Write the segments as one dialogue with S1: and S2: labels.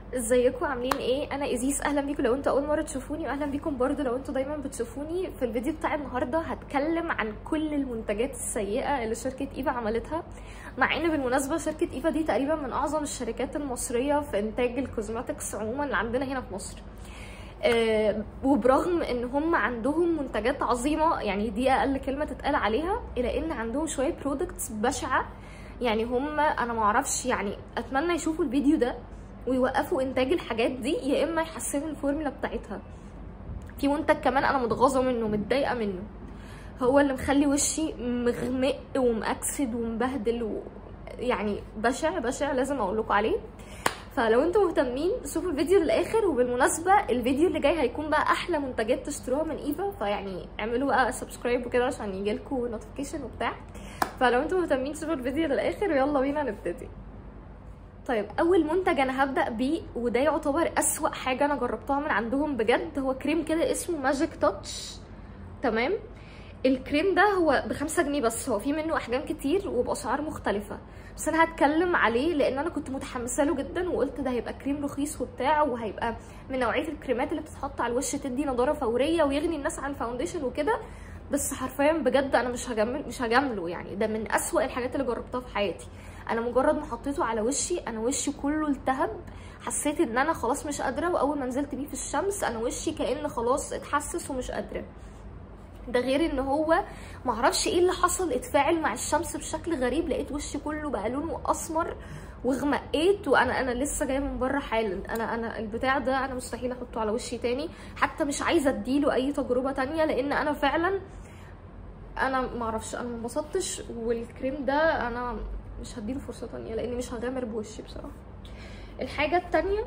S1: ازيكم عاملين ايه انا ازيس اهلا بيكم لو انتوا اول مره تشوفوني واهلا بيكم برضو لو انتوا دايما بتشوفوني في الفيديو بتاع النهارده هتكلم عن كل المنتجات السيئه اللي شركه ايفا عملتها مع ان بالمناسبه شركه ايفا دي تقريبا من اعظم الشركات المصريه في انتاج الكوزماتكس عموما اللي عندنا هنا في مصر آه وبرغم ان هم عندهم منتجات عظيمه يعني دي اقل كلمه تتقال عليها الا ان عندهم شويه برودكتس بشعه يعني هم انا ما اعرفش يعني اتمنى يشوفوا الفيديو ده ويوقفوا انتاج الحاجات دي يا اما يحسنوا الفورمولا بتاعتها في منتج كمان انا متغاظه منه متضايقه منه هو اللي مخلي وشي مغمق ومأكسد ومبهدل و... يعني بشع بشع لازم اقول لكم عليه فلو انتم مهتمين شوفوا الفيديو للاخر وبالمناسبه الفيديو اللي جاي هيكون بقى احلى منتجات تشتروها من ايفا فيعني اعملوا بقى سبسكرايب وكده عشان يجيلكوا نوتيفيكيشن وبتاع فلو انتم مهتمين شوفوا الفيديو للاخر ويلا بينا نبتدي طيب اول منتج انا هبدا بيه وده يعتبر اسوا حاجه انا جربتها من عندهم بجد هو كريم كده اسمه ماجيك تاتش تمام الكريم ده هو بخمسة جنيه بس هو في منه احجام كتير وباسعار مختلفه بس انا هتكلم عليه لان انا كنت متحمسه له جدا وقلت ده هيبقى كريم رخيص وبتاع وهيبقى من نوعيه الكريمات اللي بتتحط على الوش تدي نضاره فوريه ويغني الناس عن الفاونديشن وكده بس حرفيا بجد انا مش هجمل مش هجامله يعني ده من اسوأ الحاجات اللي جربتها في حياتي انا مجرد ما حطيته على وشي انا وشي كله التهب حسيت ان انا خلاص مش قادره واول ما نزلت بيه في الشمس انا وشي كان خلاص اتحسس ومش قادره ده غير ان هو معرفش ايه اللي حصل اتفاعل مع الشمس بشكل غريب لقيت وشي كله بقى لونه اسمر وغمقيت وانا انا لسه جايه من بره حالا انا انا البتاع ده انا مستحيل احطه على وشي تاني حتى مش عايزه اديله اي تجربه تانية لان انا فعلا انا معرفش انا ما انبسطتش والكريم ده انا مش هديله فرصه تانية لاني مش هغامر بوشي بصراحه الحاجه التانية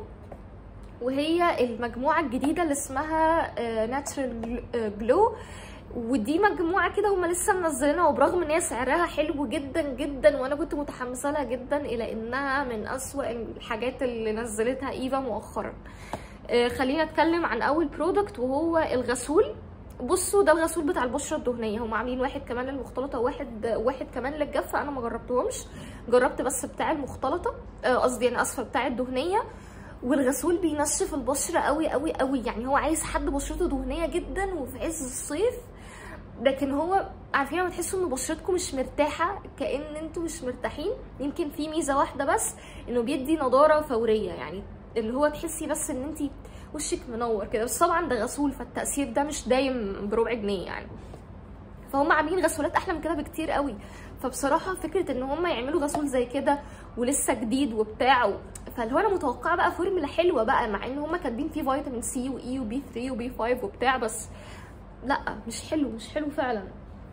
S1: وهي المجموعه الجديده اللي اسمها ناتشرال جلو ودي مجموعه كده هم لسه منزلينها وبرغم ان هي سعرها حلو جدا جدا وانا كنت متحمسه لها جدا الى انها من اسوأ الحاجات اللي نزلتها ايفا مؤخرا خلينا نتكلم عن اول برودكت وهو الغسول بصوا ده الغسول بتاع البشره الدهنيه هم عاملين واحد كمان للمختلطه وواحد واحد كمان للجافه انا ما جربتهمش جربت بس بتاع المختلطه قصدي انا اسفه بتاع الدهنيه والغسول بينشف البشره قوي قوي قوي يعني هو عايز حد بشرته دهنيه جدا وفي عز الصيف لكن هو عارفين لما تحسوا ان بشرتكم مش مرتاحه كان انتوا مش مرتاحين يمكن في ميزه واحده بس انه بيدي نضاره فوريه يعني اللي هو تحسي بس ان انت وشك منور كده بس طبعا ده غسول فالتاثير ده مش دايم بربع جنيه يعني فهم عاملين غسولات احلى من كده بكتير قوي فبصراحه فكره ان هم يعملوا غسول زي كده ولسه جديد وبتاع فاللي هو انا متوقعه بقى فورمولا حلوه بقى مع ان هم كاتبين فيه فيتامين سي واي وبي 3 وبي 5 وبتاع بس لا مش حلو مش حلو فعلا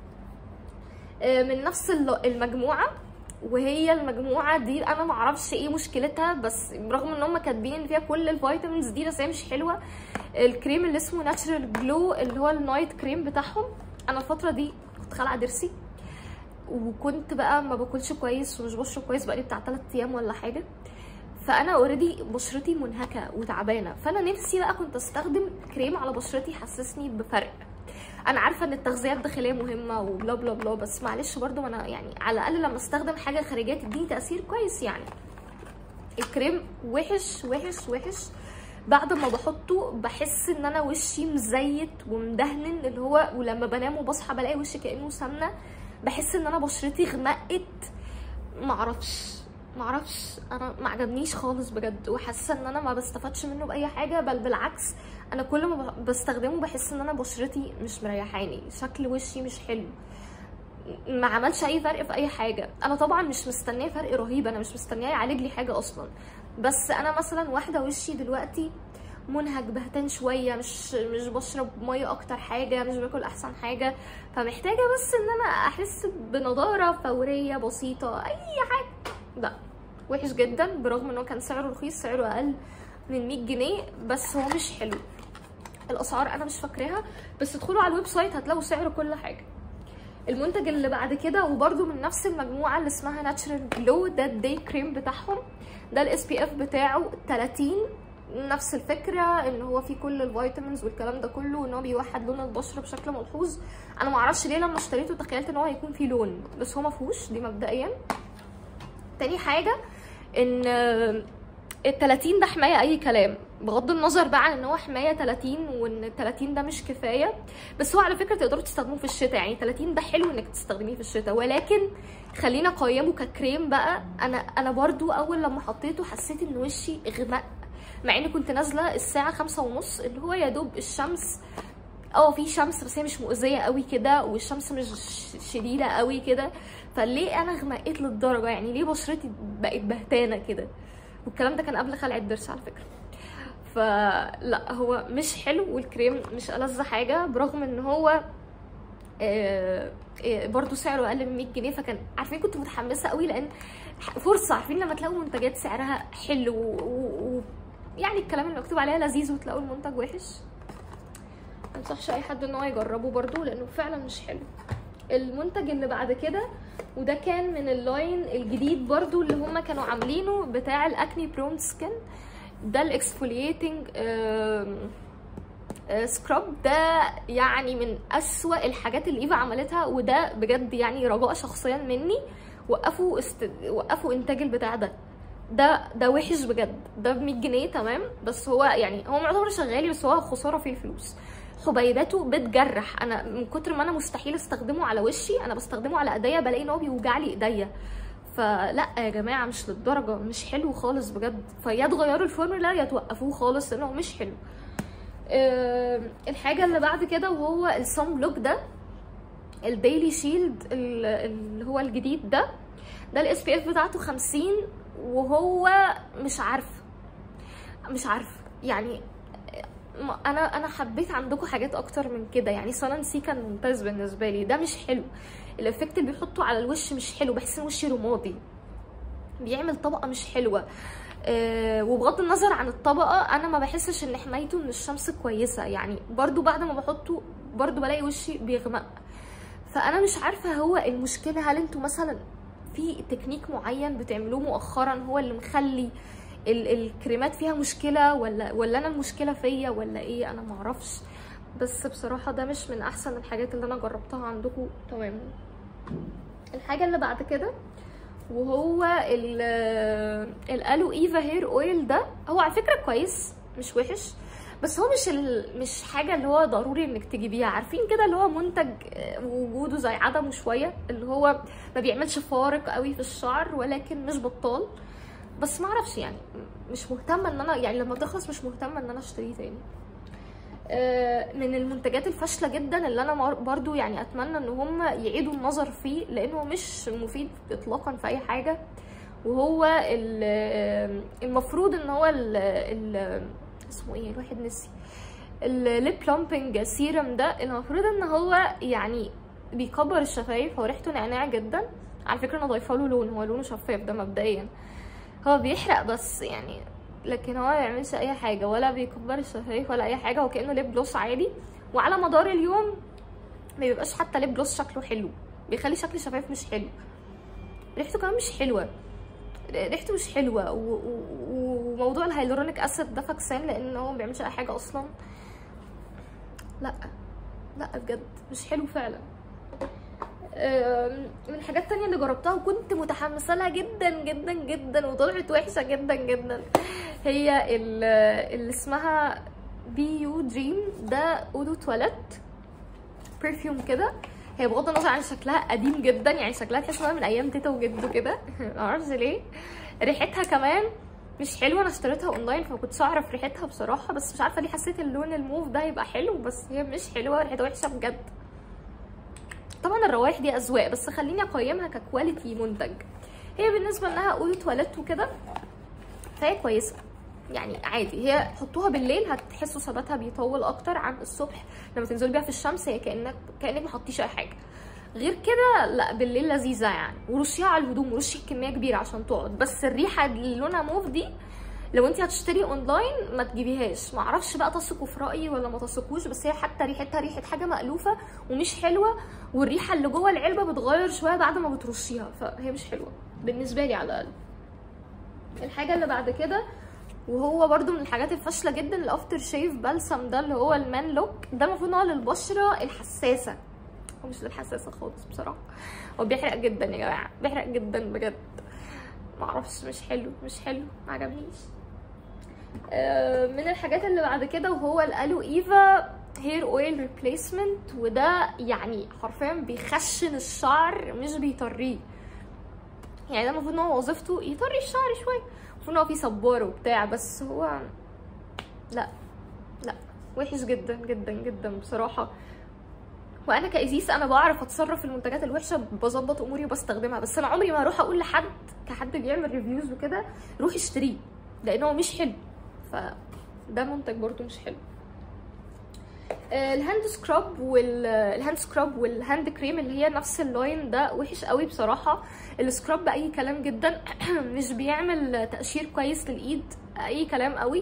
S1: من نفس المجموعه وهي المجموعه دي انا معرفش ايه مشكلتها بس برغم ان هم كاتبين ان فيها كل الفيتامينز دي بس هي مش حلوه الكريم اللي اسمه ناتشرال جلو اللي هو النايت كريم بتاعهم انا الفتره دي كنت خالعه ضرسي وكنت بقى ما باكلش كويس ومش بشرب كويس بقالي بتاع 3 ايام ولا حاجه فانا اوريدي بشرتي منهكه وتعبانه فانا نفسي بقى كنت استخدم كريم على بشرتي يحسسني بفرق انا عارفه ان التغذيه الداخليه مهمه وبلا بلا بلا بس معلش برضو انا يعني على الاقل لما استخدم حاجه خارجيه تديني تاثير كويس يعني الكريم وحش وحش وحش بعد ما بحطه بحس ان انا وشي مزيت ومدهن اللي هو ولما بنام وبصحى بلاقي وشي كانه سمنه بحس ان انا بشرتي غمقت معرفش معرفش انا ما عجبنيش خالص بجد وحاسه ان انا ما بستفادش منه باي حاجه بل بالعكس انا كل ما بستخدمه بحس ان انا بشرتي مش مريحاني شكل وشي مش حلو ما عملش اي فرق في اي حاجه انا طبعا مش مستنيه فرق رهيب انا مش مستنيه يعالج لي حاجه اصلا بس انا مثلا واحده وشي دلوقتي منهك بهتان شويه مش مش بشرب ميه اكتر حاجه مش باكل احسن حاجه فمحتاجه بس ان انا احس بنضاره فوريه بسيطه اي حاجه لا وحش جدا برغم ان هو كان سعره رخيص سعره اقل من 100 جنيه بس هو مش حلو الاسعار انا مش فاكراها بس ادخلوا على الويب سايت هتلاقوا سعر كل حاجه المنتج اللي بعد كده وبرده من نفس المجموعه اللي اسمها ناتشرال جلو ده الداي كريم بتاعهم ده الاس بي اف بتاعه 30 نفس الفكره ان هو فيه كل الفيتامينز والكلام ده كله وان هو بيوحد لون البشره بشكل ملحوظ انا معرفش ليه لما اشتريته تخيلت ان هو هيكون فيه لون بس هو مفهوش دي مبدئيا تاني حاجه ان ال 30 ده حمايه اي كلام بغض النظر بقى عن ان هو حمايه 30 وان ال 30 ده مش كفايه بس هو على فكره تقدروا تستخدموه في الشتاء يعني 30 ده حلو انك تستخدميه في الشتاء ولكن خلينا اقيمه ككريم بقى انا انا برضو اول لما حطيته حسيت ان وشي غمق مع اني كنت نازله الساعه خمسة ونص اللي هو يا دوب الشمس اه في شمس بس هي مش مؤذيه قوي كده والشمس مش شديده قوي كده فليه انا غمقت للدرجه يعني ليه بشرتي بقت بهتانه كده والكلام ده كان قبل خلع الضرس على فكره فلا هو مش حلو والكريم مش ألذ حاجه برغم ان هو آه، آه، برضو سعره اقل من 100 جنيه فكان عارفين كنت متحمسه قوي لان فرصه عارفين لما تلاقوا منتجات سعرها حلو و... و... يعني الكلام اللي مكتوب عليها لذيذ وتلاقوا المنتج وحش ما انصحش اي حد ان هو يجربه برضو لانه فعلا مش حلو المنتج اللي بعد كده وده كان من اللاين الجديد برضو اللي هما كانوا عاملينه بتاع الاكني برون سكين ده الاكسفولييتنج سكراب ده يعني من اسوأ الحاجات اللي ايفا عملتها وده بجد يعني رجاء شخصيا مني وقفوا است... وقفوا انتاج البتاع ده ده ده وحش بجد ده ب 100 جنيه تمام بس هو يعني هو معتبر شغالي بس هو خساره فيه الفلوس حبيباته بتجرح انا من كتر ما انا مستحيل استخدمه على وشي انا بستخدمه على ايديا بلاقي ان هو بيوجع لي ايديا فلا يا جماعه مش للدرجه مش حلو خالص بجد فيا تغيروا الفورمولا يا توقفوه خالص لانه مش حلو آه، الحاجه اللي بعد كده وهو الصن بلوك ده الديلي شيلد ال- اللي هو الجديد ده ده الاس بي اف بتاعته 50 وهو مش عارفه مش عارفه يعني ما- انا انا حبيت عندكم حاجات اكتر من كده يعني سان سي كان ممتاز بالنسبه لي ده مش حلو الافكت اللي بيحطه على الوش مش حلو بحس ان وشي رمادي بيعمل طبقه مش حلوه أه وبغض النظر عن الطبقه انا ما بحسش ان حمايته من الشمس كويسه يعني برضو بعد ما بحطه برضو بلاقي وشي بيغمق فانا مش عارفه هو المشكله هل انتوا مثلا في تكنيك معين بتعملوه مؤخرا هو اللي مخلي ال- الكريمات فيها مشكله ولا ولا انا المشكله فيا ولا ايه انا معرفش بس بصراحه ده مش من احسن الحاجات اللي انا جربتها عندكم تماما الحاجه اللي بعد كده وهو ال- الالو ايفا هير اويل ده هو على فكره كويس مش وحش بس هو مش ال... مش حاجه اللي هو ضروري انك تجيبيها عارفين كده اللي هو منتج آه، وجوده زي عدمه شويه اللي هو ما بيعملش فارق قوي في الشعر ولكن مش بطال بس ما اعرفش يعني مش مهتمه ان انا يعني لما تخلص مش مهتمه ان انا اشتريه تاني آه، من المنتجات الفاشله جدا اللي انا مر- برضو يعني اتمنى ان هم يعيدوا النظر فيه لانه مش مفيد اطلاقا في اي حاجه وهو ال- المفروض ان هو ال ال اسمه ايه الواحد نسي الليب بلومبنج سيرم ده المفروض ان هو يعني بيكبر الشفايف هو ريحته نعناع جدا على فكره انا ضايفه له لون هو لونه شفاف ده مبدئيا هو بيحرق بس يعني لكن هو ما بيعملش اي حاجه ولا بيكبر الشفايف ولا اي حاجه هو كانه ليب جلوس عادي وعلى مدار اليوم ما بيبقاش حتى ليب جلوس شكله حلو بيخلي شكل الشفايف مش حلو ريحته كمان مش حلوه ريحته مش حلوه و- و- وموضوع الهيلورونيك اسيد ده فاكسان لان هو ما بيعملش اي حاجه اصلا لا لا بجد مش حلو فعلا أم، من الحاجات التانية اللي جربتها وكنت متحمسة لها جدا جدا جدا وطلعت وحشة جدا جدا هي ال- اللي اسمها بي يو دريم ده اودو تواليت برفيوم كده هي بغض النظر عن شكلها قديم جدا يعني شكلها تحس انها من ايام تيتا وجدو كده معرفش ليه ريحتها كمان مش حلوه انا اشتريتها اونلاين فما كنتش اعرف ريحتها بصراحه بس مش عارفه ليه حسيت اللون الموف ده هيبقى حلو بس هي مش حلوه ريحتها وحشه بجد طبعا الروائح دي اذواق بس خليني اقيمها ككواليتي منتج هي بالنسبه انها اودو تواليت وكده فهي كويسه يعني عادي هي حطوها بالليل هتحسوا ثباتها بيطول اكتر عن الصبح لما تنزلوا بيها في الشمس هي كانك كانك ما حطيش اي حاجه غير كده لا بالليل لذيذه يعني ورشيها على الهدوم ورشي كميه كبيره عشان تقعد بس الريحه اللي لونها موف دي لو انت هتشتري اونلاين ما تجيبيهاش ما اعرفش بقى تثقوا في رايي ولا ما تثقوش بس هي حتى ريحتها ريحه حاجه مألوفه ومش حلوه والريحه اللي جوه العلبه بتغير شويه بعد ما بترشيها فهي مش حلوه بالنسبه لي على الاقل الحاجه اللي بعد كده وهو برضو من الحاجات الفاشله جدا الافتر شيف بلسم ده اللي هو المان لوك ده المفروض ان هو للبشره الحساسه هو مش للحساسه خالص بصراحه هو بيحرق جدا يا جماعه بيحرق جدا بجد معرفش مش حلو مش حلو ما عجبنيش آه، من الحاجات اللي بعد كده وهو الالو ايفا هير اويل ريبليسمنت وده يعني حرفيا بيخشن الشعر مش بيطريه يعني ده المفروض ان هو وظيفته يطري الشعر شويه المفروض ان هو فيه صبار وبتاع بس هو لا لا وحش جدا جدا جدا بصراحه وانا كازيس انا بعرف اتصرف في المنتجات الوحشه بظبط اموري وبستخدمها بس انا عمري ما هروح اقول لحد كحد بيعمل ريفيوز وكده روح اشتريه لان هو مش حلو فده منتج برضو مش حلو آه، الهاند سكراب والهاند سكراب والهاند كريم اللي هي نفس اللاين ده وحش قوي بصراحه السكراب باي كلام جدا مش بيعمل تقشير كويس للايد اي كلام قوي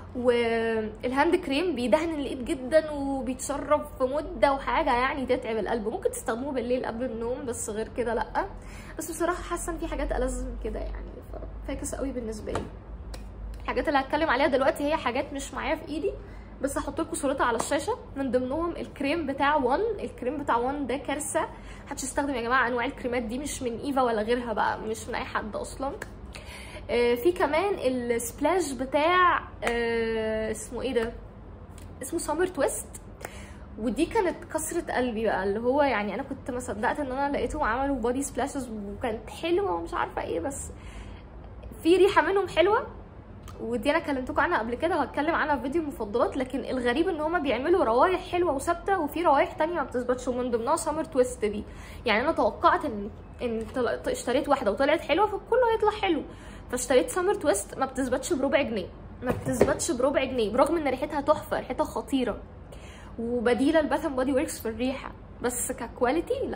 S1: والهاند كريم بيدهن الايد جدا وبيتشرب في مده وحاجه يعني تتعب القلب ممكن تستخدموه بالليل قبل النوم بس غير كده لا بس بصراحه حاسه ان في حاجات ألذ من كده يعني فاكس قوي بالنسبه لي الحاجات اللي هتكلم عليها دلوقتي هي حاجات مش معايا في ايدي بس هحط لكم صورتها على الشاشه من ضمنهم الكريم بتاع وان الكريم بتاع وان ده كارثه محدش يستخدم يا جماعه انواع الكريمات دي مش من ايفا ولا غيرها بقى مش من اي حد اصلا آه، في كمان السبلاش بتاع آه، اسمه ايه ده اسمه سامر تويست ودي كانت كسرة قلبي بقى اللي هو يعني انا كنت ما صدقت ان انا لقيتهم عملوا بودي سبلاشز وكانت حلوه ومش عارفه ايه بس في ريحه منهم حلوه ودي انا كلمتكم عنها قبل كده وهتكلم عنها في فيديو المفضلات لكن الغريب ان هما بيعملوا روايح حلوه وثابته وفي روايح تانية ما بتثبتش ومن ضمنها سامر تويست دي يعني انا توقعت ان ان طل- اشتريت واحده وطلعت حلوه فكله هيطلع حلو فاشتريت سامر تويست ما بتثبتش بربع جنيه ما بتثبتش بربع جنيه برغم ان ريحتها تحفه ريحتها خطيره وبديله لباث اند بودي وركس في الريحه بس ككواليتي لا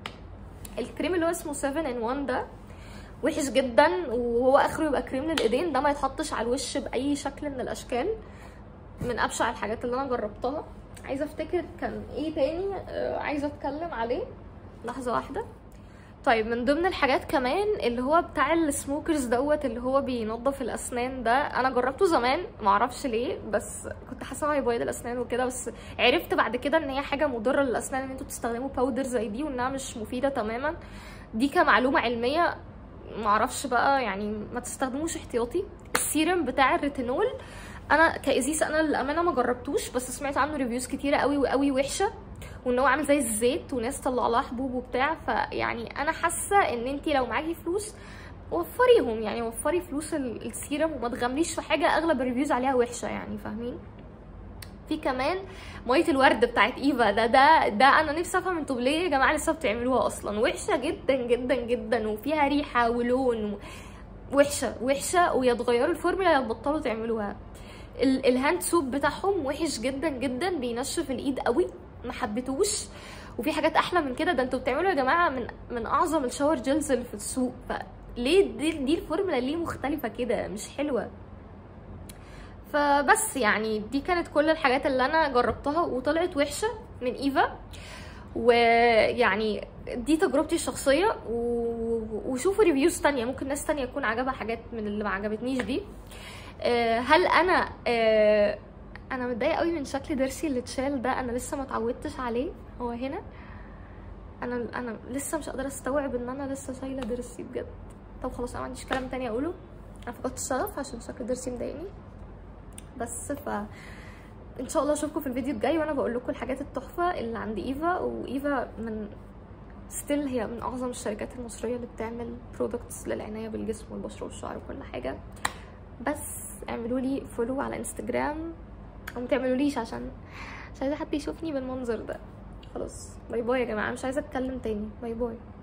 S1: الكريم اللي هو اسمه 7 ان 1 ده وحش جدا وهو اخره يبقى كريم للايدين ده ما يتحطش على الوش باي شكل من الاشكال من ابشع الحاجات اللي انا جربتها عايزه افتكر كان ايه تاني آه، عايزه اتكلم عليه لحظه واحده طيب من ضمن الحاجات كمان اللي هو بتاع السموكرز دوت اللي هو بينظف الاسنان ده انا جربته زمان معرفش ليه بس كنت حاسه هيبيض الاسنان وكده بس عرفت بعد كده ان هي حاجه مضره للاسنان ان انتوا تستخدموا باودر زي دي وانها مش مفيده تماما دي كمعلومه علميه معرفش بقى يعني ما تستخدموش احتياطي السيرم بتاع الريتينول انا كازيس انا للامانه ما جربتوش بس سمعت عنه ريفيوز كتيره قوي وقوي وحشه وان هو عامل زي الزيت وناس طلع لها حبوب وبتاع فيعني انا حاسه ان انت لو معاكي فلوس وفريهم يعني وفري فلوس ال- السيرم وما تغامريش في حاجه اغلب الريفيوز عليها وحشه يعني فاهمين في كمان ميه الورد بتاعت ايفا ده ده ده انا نفسي افهم انتوا ليه يا جماعه لسه بتعملوها اصلا وحشه جدا جدا جدا وفيها ريحه ولون و... وحشه وحشه ويا تغيروا الفورمولا يا تبطلوا تعملوها ال- الهاند سوب بتاعهم وحش جدا جدا بينشف الايد قوي ما حبيتوش وفي حاجات احلى من كده ده انتوا بتعملوا يا جماعه من من اعظم الشاور جيلز اللي في السوق فليه دي, دي الفورمولا ليه مختلفه كده مش حلوه فبس يعني دي كانت كل الحاجات اللي انا جربتها وطلعت وحشه من ايفا ويعني دي تجربتي الشخصيه و... وشوفوا ريفيوز تانية ممكن ناس تانية يكون عجبها حاجات من اللي ما عجبتنيش دي آه، هل انا آه، انا متضايقه قوي من شكل ضرسي اللي اتشال ده انا لسه ما اتعودتش عليه هو هنا انا انا لسه مش قادره استوعب ان انا لسه شايله ضرسي بجد طب خلاص انا ما عنديش كلام تاني اقوله انا فقدت الشغف عشان شكل ضرسي مضايقني بس ف ان شاء الله اشوفكم في الفيديو الجاي وانا بقول لكم الحاجات التحفه اللي عند ايفا وايفا من ستيل هي من اعظم الشركات المصريه اللي بتعمل برودكتس للعنايه بالجسم والبشره والشعر وكل حاجه بس اعملوا لي فولو على انستجرام او ما تعملوليش عشان مش عايزه حد يشوفني بالمنظر ده خلاص باي باي يا جماعه مش عايزه اتكلم تاني باي باي